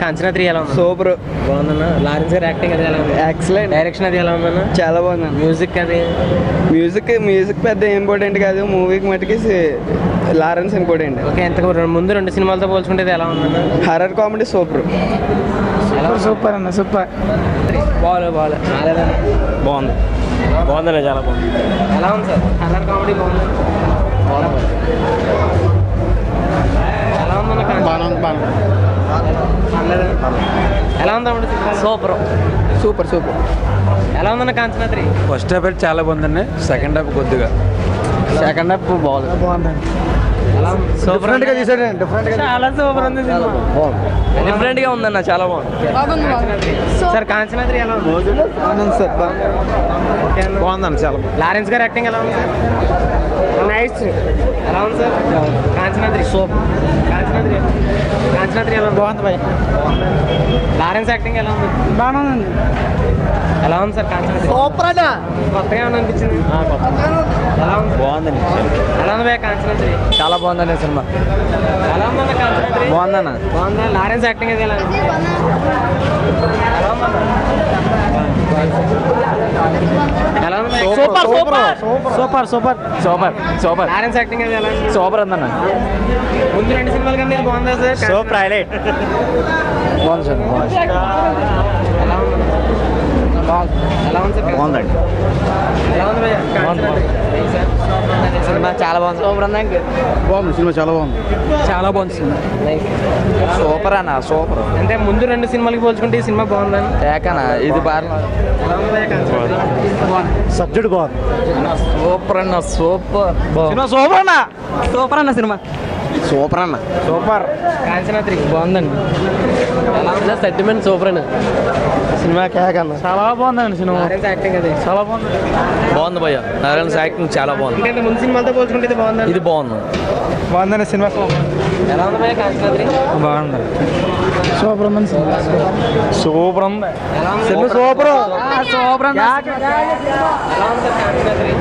Kanchana three ఎలా ఉంది super బాగుందన్న లారెన్స్ గారి యాక్టింగ్ అది ఎలా ఉంది ఎక్సలెంట్ డైరెక్షన్ అది ఎలా ఉందన్న చాలా బాగుంది మ్యూజిక్ అది మ్యూజిక్ మ్యూజిక్ పెద్ద ఇంపార్టెంట్ కాదు మూవీకి మటుకి లారెన్స్ ఇంపార్టెంట్ ఓకే ఎంత ముందు రెండు సినిమాలతో పోల్చుకుంటే ఇది ఎలా ఉందన్న హర్రర్ కామెడీ సూపర్ సూపర్ అన్న సూపర్ బాగాలే బాగాలే బాగుంది బాగుందనే చాలా బాగుంది ఎలా ఉంది సార్ కలర్ కామెడీ బాగుంది ఎలా ఉందన్న కాంచనా? పర్లేదా? ఎలా ఉంది అప్పుడు సూపర్ సూపర్ సూపర్ ఎలా ఉందన్న కాంచనా త్రీ ఫస్ట్ హాఫ్ అయితే చాలా బాగుందండి సెకండ్ హాఫ్ కొద్దిగా సెకండ్ హాఫ్ బాగుంది బాగుందండి ఎలా ఉంది సూపర్ డిఫరెంట్ గా తీసాడు డిఫరెంట్ గా చాలా సూపర్ ఉంది సినిమా డిఫరెంట్ గా ఉందన్న చాలా బాగుంది సార్ కాంచనా త్రీ ఎలా ఉంది ఆనంద్ సార్ బాగుంది ఓకే అన్న. బాగుందన్న చాలా బాగుంది లారెన్స్ గారి యాక్టింగ్ ఎలా ఉంది నైస్ ఎలా ఉంది sir Kanchana three super Kanchana three Kanchana three ఎలా ఉంది బాగుంది భయ్ లారెన్స్ యాక్టింగ్ ఎలా ఉంది బాగుంది ఎలా ఉంది సార్ కాంచనా త్రీ సూపర్ అన్న కొత్తగా ఏమైనా అనిపించింది ఎలా ఉంది బాగుందండి ఎలా ఉంది భయ్ కాంచనా త్రీ చాలా బాగుందండి సినిమా ఎలా ఉందన్న కాంచనా త్రీ బాగుందన్న బాగుందా లారెన్స్ యాక్టింగ్ అది ఎలా ఉంది ఎలా ఉందన్న ఎలా ఉంది భయ్యా? Super super super super super Lawrence acting అది ఎలా ఉంది సూపర్ ఉందన్న ముందు రెండు సినిమాల కన్నా ఇది బాగుందా సార్ సూపర్ హైలైట్ బాగుంది సార్ ఎలా ఉంది ఎలా ఉంది సార్ బాగుందండి ఎలా ఉంది భయ్యా? కాంచనా త్రీ. సినిమా చాలా బాగుంది సూపర్ ఉందా బాగుంది సినిమా చాలా బాగుంది చాలా బాగుంది సినిమా సూపర్ అన్న సూపర్ అంటే ముందు రెండు సినిమాలకి పోల్చుకుంటే ఈ సినిమా బాగుందని ఏకనా ఇది బాగా ఎలా ఉంది భయ్యా కాంచనా త్రీ? సబ్జెక్ట్ బాగుంది సూపర్ అన్న సూపర్ సినిమా సూపర్ అన్న సూపర్ అన్న సినిమా సూపర్ అన్న సూపర్ కాంచనా త్రీ బాగుందండి ఎలా ఉంది సెంటిమెంట్ సూపర్ అండి సినిమా కేక్ అన్న చాలా బాగుందండి సినిమా లారెన్స్ యాక్టింగ్ అది చాలా బాగుంది బాగుంది భయ్య నారాయణ యాక్టింగ్ చాలా బాగుంది అంటే ముందు సినిమాలతో పోల్చుకుంటే ఇది బాగుందండి ఇది బాగుంది బాగుందండి సినిమా ఎలా ఉంది భయ్యా కాంచనా త్రీ బాగుంది సూపర్ ఉందండి సూపర్ ఉంది ఎలా ఉంది సినిమా సూపర్ సూపర్ ఎలా ఉంది సార్ కాంచనా త్రీ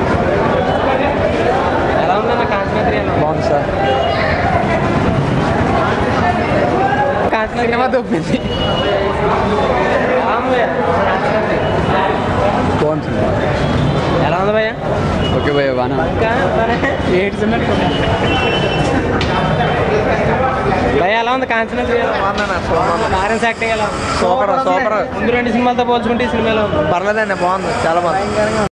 ఎలా ఉందన్న కాంచనా త్రీ ఎలా ఉంది? బాగుంది సార్ కాంచనా సినిమా దొప్పింది ఎలా ఉంది భయ్యా కాంచనా త్రీ బాగుంది ఎలా ఉంది భయ్యా ఓకే భయ్య బాగా ఇంకా భయ్యా ఎలా ఉంది కాంచనా త్రీ లారెన్స్ యాక్టింగ్ ఎలా ఉంది సూపర్ సూపర్ ముందు రెండు సినిమాలతో పోల్చుకుంటే ఈ సినిమా ఎలా ఉంది పర్లేదండి బాగుంది చాలా బాగుంది